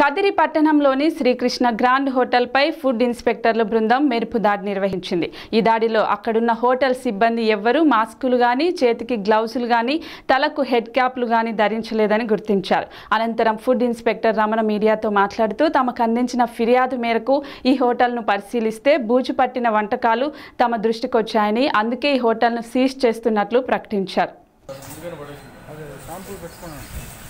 కదిరి పట్టణంలోని శ్రీకృష్ణ గ్రాండ్ హోటల్పై ఫుడ్ ఇన్స్పెక్టర్ల బృందం మెరుపు దాడి నిర్వహించింది ఈ దాడిలో అక్కడున్న హోటల్ సిబ్బంది ఎవ్వరూ మాస్కులు గాని చేతికి గ్లౌజులు గాని తలకు హెడ్ క్యాప్లు గాని ధరించలేదని గుర్తించారు అనంతరం ఫుడ్ ఇన్స్పెక్టర్ రమణ మీడియాతో మాట్లాడుతూ తమకు అందించిన ఫిర్యాదు మేరకు ఈ హోటల్ను పరిశీలిస్తే బూజు పట్టిన వంటకాలు తమ దృష్టికొచ్చాయని అందుకే ఈ హోటల్ను సీజ్ చేస్తున్నట్లు ప్రకటించారు అదే షాంపూ పెట్టుకున్నాను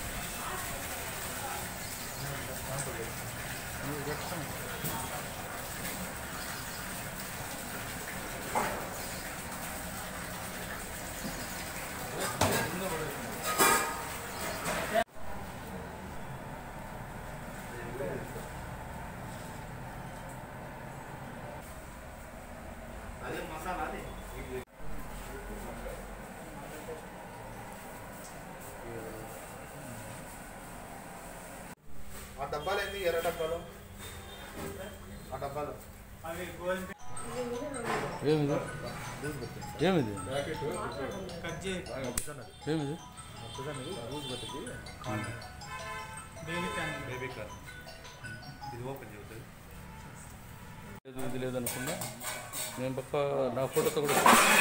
ఆ డబ్బాలు ఏంది ఎర్ర డబ్బాలు ఆ డబ్బాలు ఏమిది ఏమిది ఏమిది బేబీ కార్ ఇది ఓపెన్ చేస్తుంది లేదు ఇది లేదనుకున్నా నేను పక్క నా ఫోటోతో కూడా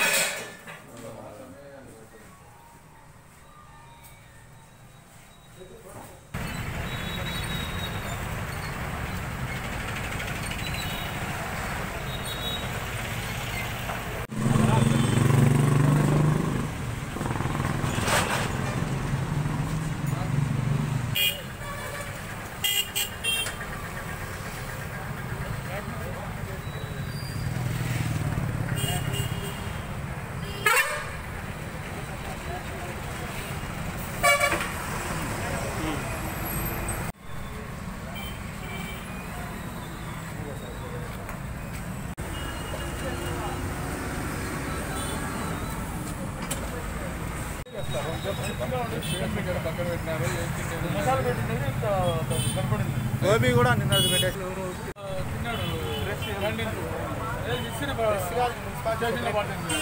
పక్కన పెట్టినారు కనపడింది గోబీ కూడా నిన్న పెట్టేసి తిన్నాడు క్యాంటీన్ ఇచ్చిన స్టేషన్లో పట్టింది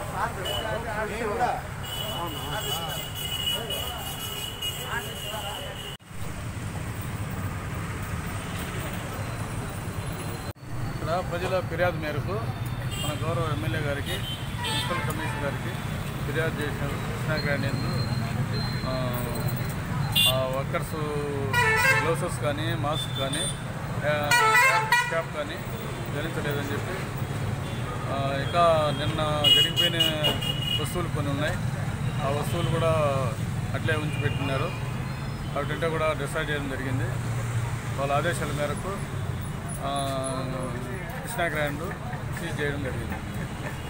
ఇక్కడ ప్రజల ఫిర్యాదు మేరకు మన గౌరవ ఎమ్మెల్యే గారికి మున్సిపల్ కమిషనర్ గారికి ఫిర్యాదు చేశారు కృష్ణా గ్రాండ్ వర్కర్స్ గ్లౌసెస్ కానీ మాస్క్ కానీ ఆ, క్యాప్ కానీ ధరించలేదని చెప్పి ఆ, ఇంకా నిన్న జరిగిపోయిన వస్తువులు కొన్ని ఉన్నాయి ఆ వస్తువులు కూడా అట్లే ఉంచి పెట్టినారు వాటింటే కూడా డిసైడ్ చేయడం జరిగింది వాళ్ళ ఆదేశాల మేరకు ఆ, కృష్ణా గ్రాండ్ సీజ్ చేయడం జరిగింది